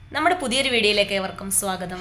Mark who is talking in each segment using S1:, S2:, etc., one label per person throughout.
S1: നമ്മുടെ പുതിയൊരു വീഡിയോയിലേക്ക് ഏവർക്കും സ്വാഗതം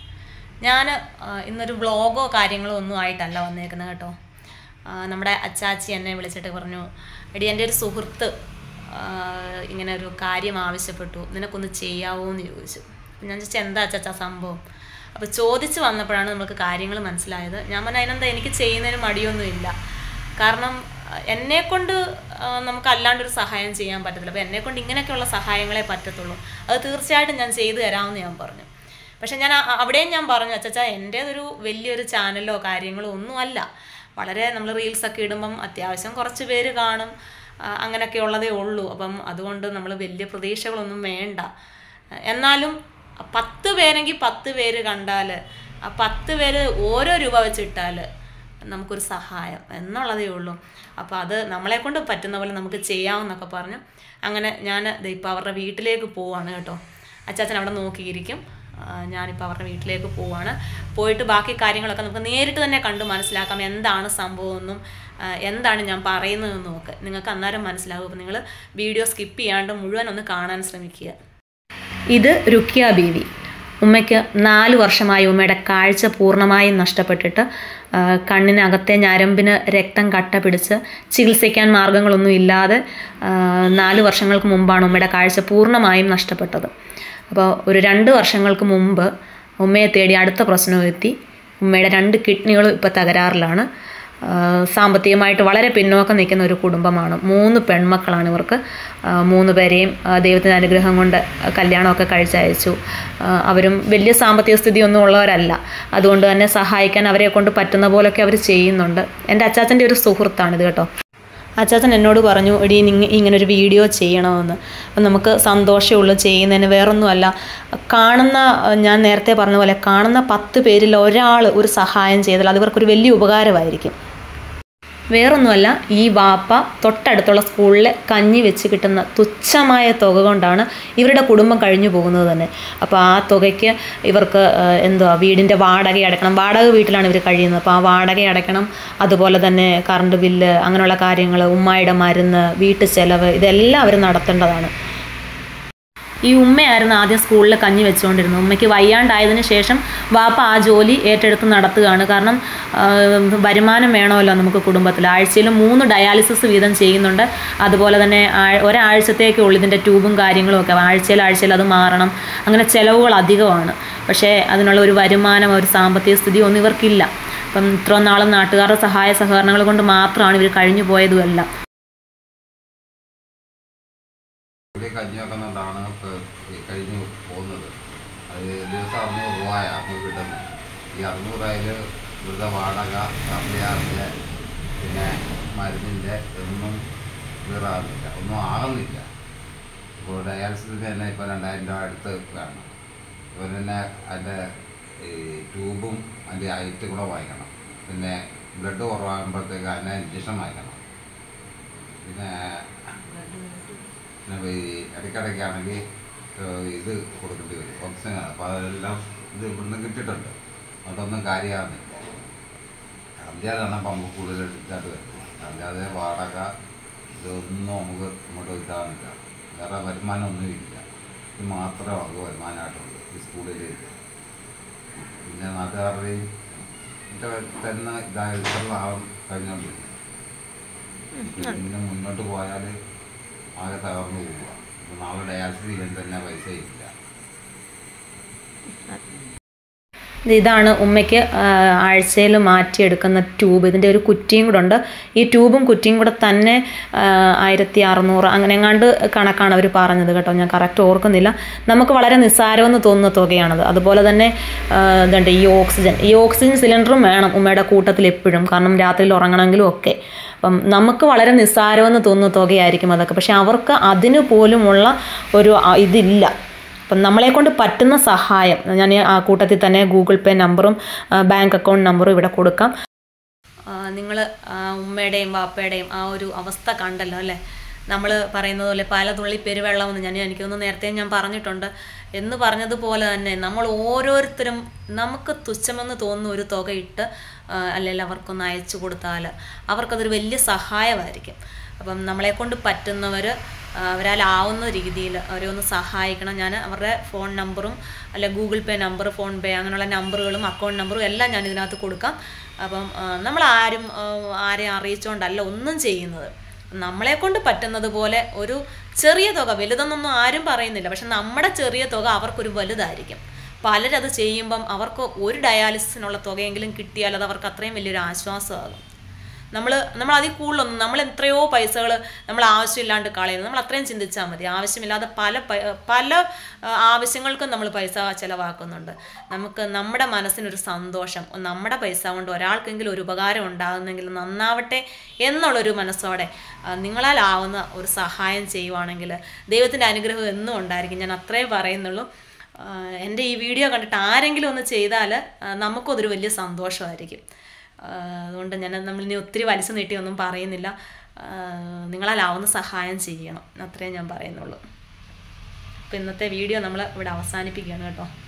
S1: ഞാൻ ഇന്നൊരു വ്ളോഗോ കാര്യങ്ങളോ ഒന്നും ആയിട്ടല്ല വന്നേക്കുന്നത് കേട്ടോ ആ, നമ്മുടെ അച്ചാച്ചി എന്നെ വിളിച്ചിട്ട് പറഞ്ഞു എടി എൻ്റെ ഒരു സുഹൃത്ത് ആ, ഇങ്ങനെ ഒരു കാര്യം ആവശ്യപ്പെട്ടു നിനക്കൊന്ന് ചെയ്യാവോ എന്ന് ചോദിച്ചു അപ്പം ഞാൻ ചോദിച്ചാൽ എന്താ അച്ചാച്ച സംഭവം അപ്പോൾ ചോദിച്ച് വന്നപ്പോഴാണ് നമുക്ക് കാര്യങ്ങൾ മനസ്സിലായത് ഞാൻ പറഞ്ഞ അതിനെന്താ എനിക്ക് ചെയ്യുന്നതിന് മടിയൊന്നുമില്ല കാരണം എന്നെ കൊണ്ട് നമുക്ക് അല്ലാണ്ടൊരു സഹായം ചെയ്യാൻ പറ്റത്തില്ല അപ്പോൾ എന്നെ കൊണ്ട് ഇങ്ങനെയൊക്കെയുള്ള സഹായങ്ങളെ പറ്റത്തുള്ളൂ അത് തീർച്ചയായിട്ടും ഞാൻ ചെയ്തു തരാമെന്ന് ഞാൻ പറഞ്ഞു പക്ഷെ ഞാൻ അ- അവിടെയും ഞാൻ പറഞ്ഞു അച്ചാച്ചാ എൻ്റേതൊരു വലിയൊരു ചാനലോ കാര്യങ്ങളോ ഒന്നുമല്ല വളരെ നമ്മൾ റീൽസൊക്കെ ഇടുമ്പം അത്യാവശ്യം കുറച്ച് പേര് കാണും ആ, അങ്ങനെയൊക്കെ ഉള്ളതേ ഉള്ളൂ അപ്പം അതുകൊണ്ട് നമ്മൾ വലിയ പ്രതീക്ഷകളൊന്നും വേണ്ട എന്നാലും പത്ത് പേരെങ്കിൽ പത്ത് പേര് കണ്ടാൽ ആ പത്ത് പേര് ഓരോ രൂപ വെച്ചിട്ടാൽ നമുക്കൊരു സഹായം എന്നുള്ളതേ ഉള്ളൂ അപ്പോൾ അത് നമ്മളെ കൊണ്ട് പറ്റുന്ന പോലെ നമുക്ക് ചെയ്യാമെന്നൊക്കെ പറഞ്ഞു അങ്ങനെ ഞാൻ ഇപ്പോൾ അവരുടെ വീട്ടിലേക്ക് പോവാണ് കേട്ടോ അച്ചാച്ചൻ അവിടെ നോക്കിയിരിക്കും ആ, ഞാനിപ്പോൾ അവരുടെ വീട്ടിലേക്ക് പോവാണ് പോയിട്ട് ബാക്കി കാര്യങ്ങളൊക്കെ നമുക്ക് നേരിട്ട് തന്നെ കണ്ട് മനസ്സിലാക്കാം എന്താണ് സംഭവമെന്നും ആ, എന്താണ് ഞാൻ പറയുന്നതെന്നും ഒക്കെ നിങ്ങൾക്ക് അന്നേരം മനസ്സിലാകും അപ്പോൾ നിങ്ങൾ വീഡിയോ സ്കിപ്പ് ചെയ്യാണ്ട് മുഴുവൻ ഒന്ന് കാണാൻ ശ്രമിക്കുക ഇത് രുക്കിയ ബീവി ഉമ്മയ്ക്ക് നാല് വർഷമായി ഉമ്മയുടെ കാഴ്ച പൂർണ്ണമായും നഷ്ടപ്പെട്ടിട്ട് ആ, കണ്ണിനകത്തെ ഞരമ്പിന് രക്തം കട്ട പിടിച്ച് ചികിത്സിക്കാൻ മാർഗങ്ങളൊന്നും ഇല്ലാതെ ആ, നാല് വർഷങ്ങൾക്ക് മുമ്പാണ് ഉമ്മയുടെ കാഴ്ച പൂർണ്ണമായും നഷ്ടപ്പെട്ടത് അപ്പോൾ ഒരു രണ്ട് വർഷങ്ങൾക്ക് മുമ്പ് ഉമ്മയെ തേടി അടുത്ത പ്രശ്നം എത്തി ഉമ്മയുടെ രണ്ട് കിഡ്നികളും ഇപ്പോൾ തകരാറിലാണ് ആ, സാമ്പത്തികമായിട്ട് വളരെ പിന്നോക്കം നിൽക്കുന്ന ഒരു കുടുംബമാണ് മൂന്ന് പെൺമക്കളാണ് ഇവർക്ക് ആ, മൂന്ന് പേരെയും ആ, ദൈവത്തിൻ്റെ അനുഗ്രഹം കൊണ്ട് കല്യാണമൊക്കെ കഴിച്ചയച്ചു ആ, അവരും വലിയ സാമ്പത്തിക സ്ഥിതിയൊന്നും ഉള്ളവരല്ല അതുകൊണ്ട് തന്നെ സഹായിക്കാൻ അവരെ കൊണ്ട് പറ്റുന്ന പോലൊക്കെ അവർ ചെയ്യുന്നുണ്ട് എൻ്റെ അച്ചാച്ചൻ്റെ ഒരു സുഹൃത്താണിത് കേട്ടോ അച്ചാച്ചൻ എന്നോട് പറഞ്ഞു എടി നിങ്ങ ഇങ്ങനൊരു വീഡിയോ ചെയ്യണമെന്ന് അപ്പം നമുക്ക് സന്തോഷമുള്ളൂ ചെയ്യുന്നതിന് വേറൊന്നുമല്ല കാണുന്ന ഞാൻ നേരത്തെ പറഞ്ഞ പോലെ കാണുന്ന പത്ത് പേരിൽ ഒരാൾ ഒരു സഹായം ചെയ്താൽ അത് ഇവർക്കൊരു വലിയ ഉപകാരമായിരിക്കും വേറൊന്നുമല്ല ഈ വാപ്പ തൊട്ടടുത്തുള്ള സ്കൂളിലെ കഞ്ഞി വെച്ച് കിട്ടുന്ന തുച്ഛമായ തുക കൊണ്ടാണ് ഇവരുടെ കുടുംബം കഴിഞ്ഞു പോകുന്നത് തന്നെ അപ്പോൾ ആ തുകയ്ക്ക് ഇവർക്ക് ആ, എന്തുവാ വീടിൻ്റെ വാടക അടയ്ക്കണം വാടക വീട്ടിലാണ് ഇവർ കഴിയുന്നത് അപ്പോൾ ആ വാടക അടയ്ക്കണം അതുപോലെ തന്നെ കറണ്ട് ബില്ല് അങ്ങനെയുള്ള കാര്യങ്ങൾ ഉമ്മായുടെ മരുന്ന് വീട്ടു ചെലവ് ഇതെല്ലാം അവർ നടത്തേണ്ടതാണ് ഈ ഉമ്മയായിരുന്നു ആദ്യം സ്കൂളിൽ കഞ്ഞി വെച്ചുകൊണ്ടിരുന്നത് ഉമ്മയ്ക്ക് വയ്യാണ്ടായതിനു ശേഷം വാപ്പ ആ ജോലി ഏറ്റെടുത്ത് നടത്തുകയാണ് കാരണം ആ, വരുമാനം വേണമല്ലോ നമുക്ക് കുടുംബത്തിൽ ആഴ്ചയിൽ മൂന്ന് ഡയാലിസിസ് വീതം ചെയ്യുന്നുണ്ട് അതുപോലെ തന്നെ ആ- ഒരാഴ്ചത്തേക്കുള്ള ഇതിൻ്റെ ട്യൂബും കാര്യങ്ങളും ഒക്കെ ആഴ്ചയിൽ ആഴ്ചയിൽ അത് മാറണം അങ്ങനെ ചിലവുകൾ അധികമാണ് പക്ഷേ അതിനുള്ള ഒരു വരുമാനം ഒരു സാമ്പത്തിക സ്ഥിതി ഒന്നും ഇവർക്കില്ല അപ്പം ഇത്ര നാളും നാട്ടുകാരുടെ സഹായ സഹകരണങ്ങൾ കൊണ്ട് മാത്രമാണ് ഇവർ കഴിഞ്ഞു പോയതുമല്ല
S2: ഇവിടെ കഞ്ഞി വെക്കുന്നുണ്ടാണ് ഇപ്പോൾ ഈ കഴിഞ്ഞു പോകുന്നത് അത് ദിവസം അറുന്നൂറ് രൂപയാണ് നമുക്ക് കിട്ടുന്നത് ഈ അറുന്നൂറായാല് ഇവിടുത്തെ വാടക കമ്പിയാറിൻ്റെ പിന്നെ മരുന്നിൻ്റെ ഒന്നും ക്ലിയറാകുന്നില്ല ഒന്നും ആകുന്നില്ല ഇപ്പോൾ ഡയാലിസിസിന് തന്നെ ഇപ്പോൾ രണ്ടായിരം രൂപ അടുത്ത് വേണം ഇപ്പോൾ തന്നെ അതിൻ്റെ ഈ ട്യൂബും അതിൻ്റെ ഹൈറ്റ് കൂടെ വാങ്ങിക്കണം പിന്നെ ബ്ലഡ് കുറവാകുമ്പോഴത്തേക്ക് അതിനെ ഇഞ്ചക്ഷൻ വാങ്ങിക്കണം പിന്നെ പിന്നെ ഈ ഇടയ്ക്കിടയ്ക്കാണെങ്കിൽ ഇത് കൊടുക്കേണ്ടി വരും ഓക്സിജൻ അപ്പോൾ അതെല്ലാം ഇത് ഇവിടുന്ന് കിട്ടിയിട്ടുണ്ട് അതൊന്നും കാര്യമാകുന്നില്ല അല്ലാതാണ് അപ്പം നമുക്ക് കൂടുതൽ ഇതായിട്ട് വരുന്നത് അല്ലാതെ വാടക ഇതൊന്നും നമുക്ക് ഇങ്ങോട്ട് ഇതാകുന്നില്ല വേറെ വരുമാനമൊന്നും ഇല്ല ഇത് മാത്രമേ നമുക്ക് വരുമാനമായിട്ടുള്ളൂ ഈ സ്കൂളിൽ പിന്നെ നാട്ടുകാരുടെയും ഒക്കെ തരുന്ന ഇതായിട്ടുള്ള ആളും കഴിഞ്ഞോണ്ടിരിക്കും പിന്നെ മുന്നോട്ട് പോയാൽ ആകെ തകർന്നു പോവുക ഇപ്പം നാളെ ഡയാലിസിസ് ചെയ്യാൻ തന്നെ പൈസ ഇല്ല
S1: ഇതാണ് ഉമ്മയ്ക്ക് ആഴ്ചയിൽ മാറ്റിയെടുക്കുന്ന ട്യൂബ് ഇതിൻ്റെ ഒരു കുറ്റിയും കൂടെ ഉണ്ട് ഈ ട്യൂബും കുറ്റിയും കൂടെ തന്നെ ആയിരത്തി അറുന്നൂറ് അങ്ങനെ എങ്ങാണ്ട് കണക്കാണ് അവർ പറഞ്ഞത് കേട്ടോ ഞാൻ കറക്റ്റ് ഓർക്കുന്നില്ല നമുക്ക് വളരെ നിസ്സാരമെന്ന് തോന്നുന്ന തുകയാണത് അതുപോലെ തന്നെ ആ, ഇതുണ്ട് ഈ ഓക്സിജൻ ഈ ഓക്സിജൻ സിലിണ്ടറും വേണം ഉമ്മയുടെ കൂട്ടത്തിൽ എപ്പോഴും കാരണം രാത്രിയിൽ ഉറങ്ങണമെങ്കിലും ഒക്കെ അപ്പം നമുക്ക് വളരെ നിസ്സാരമെന്ന് തോന്നുന്ന തുകയായിരിക്കും അതൊക്കെ പക്ഷെ അവർക്ക് അതിന് പോലുമുള്ള ഒരു ആ, ഇതില്ല അപ്പം നമ്മളെ കൊണ്ട് പറ്റുന്ന സഹായം ഞാൻ ആ കൂട്ടത്തിൽ തന്നെ ഗൂഗിൾ പേ നമ്പറും ആ, ബാങ്ക് അക്കൗണ്ട് നമ്പറും ഇവിടെ കൊടുക്കാം നിങ്ങൾ ഉമ്മയുടെയും വാപ്പയുടെയും ആ ഒരു അവസ്ഥ കണ്ടല്ലോ അല്ലേ നമ്മൾ പറയുന്നത് പോലെ പല തുള്ളി പെരുവെള്ളമെന്ന് ഞാൻ എനിക്കൊന്ന് നേരത്തെ ഞാൻ പറഞ്ഞിട്ടുണ്ട് എന്ന് പറഞ്ഞതുപോലെ തന്നെ നമ്മൾ ഓരോരുത്തരും നമുക്ക് തുച്ഛമെന്ന് തോന്നുന്ന ഒരു തുക ഇട്ട് അല്ലെങ്കിൽ അവർക്കൊന്ന് അയച്ചു കൊടുത്താൽ അവർക്കതൊരു വലിയ സഹായമായിരിക്കും അപ്പം നമ്മളെ കൊണ്ട് പറ്റുന്നവർ അവരാലാവുന്ന രീതിയിൽ അവരെ ഒന്ന് സഹായിക്കണം ഞാൻ അവരുടെ ഫോൺ നമ്പറും അല്ല Google Pay number PhonePe അങ്ങനെയുള്ള നമ്പറുകളും അക്കൗണ്ട് നമ്പറും എല്ലാം ഞാൻ ഇതിനകത്ത് കൊടുക്കാം അപ്പം നമ്മൾ ആരും ആരെയും അറിയിച്ചുകൊണ്ടല്ല ഒന്നും ചെയ്യുന്നത് നമ്മളെ കൊണ്ട് പറ്റുന്നത് പോലെ ഒരു ചെറിയ തുക വലുതെന്നൊന്നും ആരും പറയുന്നില്ല പക്ഷെ നമ്മുടെ ചെറിയ തുക അവർക്കൊരു വലുതായിരിക്കും പലരത് ചെയ്യുമ്പം അവർക്ക് ഒരു ഡയാലിസിസിനുള്ള തുകയെങ്കിലും കിട്ടിയാൽ അത് അവർക്ക് അത്രയും വലിയൊരു ആശ്വാസമാകും നമ്മൾ നമ്മൾ അതിൽ കൂടുതലൊന്നും നമ്മൾ എത്രയോ പൈസകൾ നമ്മൾ ആവശ്യമില്ലാണ്ട് കളയുന്നു നമ്മൾ അത്രയും ചിന്തിച്ചാൽ മതി ആവശ്യമില്ലാതെ പല പ- പല ആ, ആവശ്യങ്ങൾക്കും നമ്മൾ പൈസ ചിലവാക്കുന്നുണ്ട് നമുക്ക് നമ്മുടെ മനസ്സിനൊരു സന്തോഷം നമ്മുടെ പൈസ കൊണ്ട് ഒരാൾക്കെങ്കിലും ഒരു ഉപകാരം ഉണ്ടാകുന്നെങ്കിൽ നന്നാവട്ടെ എന്നുള്ളൊരു മനസ്സോടെ ആ, നിങ്ങളാലാവുന്ന ഒരു സഹായം ചെയ്യുവാണെങ്കിൽ ദൈവത്തിൻ്റെ അനുഗ്രഹം എന്നും ഉണ്ടായിരിക്കും ഞാൻ അത്രേ പറയുന്നുള്ളൂ ആ, എൻ്റെ ഈ വീഡിയോ കണ്ടിട്ട് ആരെങ്കിലും ഒന്ന് ചെയ്താൽ നമുക്കും അതൊരു വലിയ സന്തോഷമായിരിക്കും ആ, അതുകൊണ്ട് ഞാൻ നമ്മളിനി ഒത്തിരി വലിച്ചു നീട്ടിയൊന്നും പറയുന്നില്ല ആ, നിങ്ങളാലാവുന്ന സഹായം ചെയ്യണം അത്രേ ഞാൻ പറയുന്നുള്ളൂ അപ്പോൾ ഇന്നത്തെ വീഡിയോ നമ്മൾ ഇവിടെ അവസാനിപ്പിക്കുകയാണ് കേട്ടോ